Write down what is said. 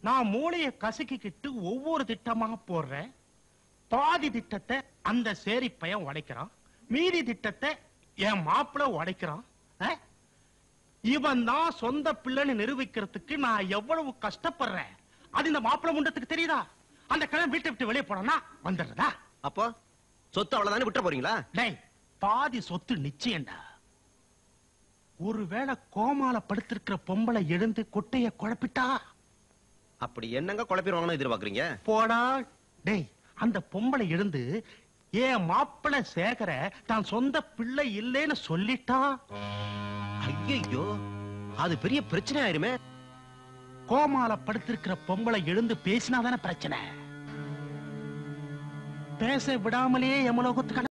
நான் மூளைய கசக்கிக்கிட்டு ஒவ்வொரு திட்டமா போடுறேன் பாதி திட்டத்தை அந்த சேரி பையன் உடைக்கிறான் மீதி திட்டத்தை என் மாப்பிள்ள உடைக்கிறான் அஹ்? இவன் தான் சொந்த பிள்ளைன்னு நிரூபிக்கிறதுக்கு நான் எவ்வளவு கஷ்டப்படுறேன் அது இந்த மாப்பிள்ள முண்டத்துக்கு தெரியுதா அந்த கிழமை வீட்டை விட்டு வெளியே போனா வந்துடுறதா அப்போ சொத்து அவ்வளவுதானே விட்டுற போறீங்களா டேய் பாதி சொத்து நிச்சயம்டா ஒருவேளை கோமால படுத்திருக்கிற பொம்பளை எழுந்து கொட்டைய குழப்பிட்டா அப்படி என்னங்க குழப்பிடுவாங்கன்னு எதிர்பார்க்கறீங்க போடா டேய் அந்த பொம்பளை எழுந்து ஏன் மாப்பிள சேகர தான் சொந்த பிள்ளை இல்லைன்னு சொல்லிட்டா ஐயோ அது பெரிய பிரச்சனை ஆயிருமே கோமால படுத்திருக்கிற பொம்பளை எழுந்து பேசினாதானே பிரச்சனை பேச விடாமலே எமலோகத்துக்கு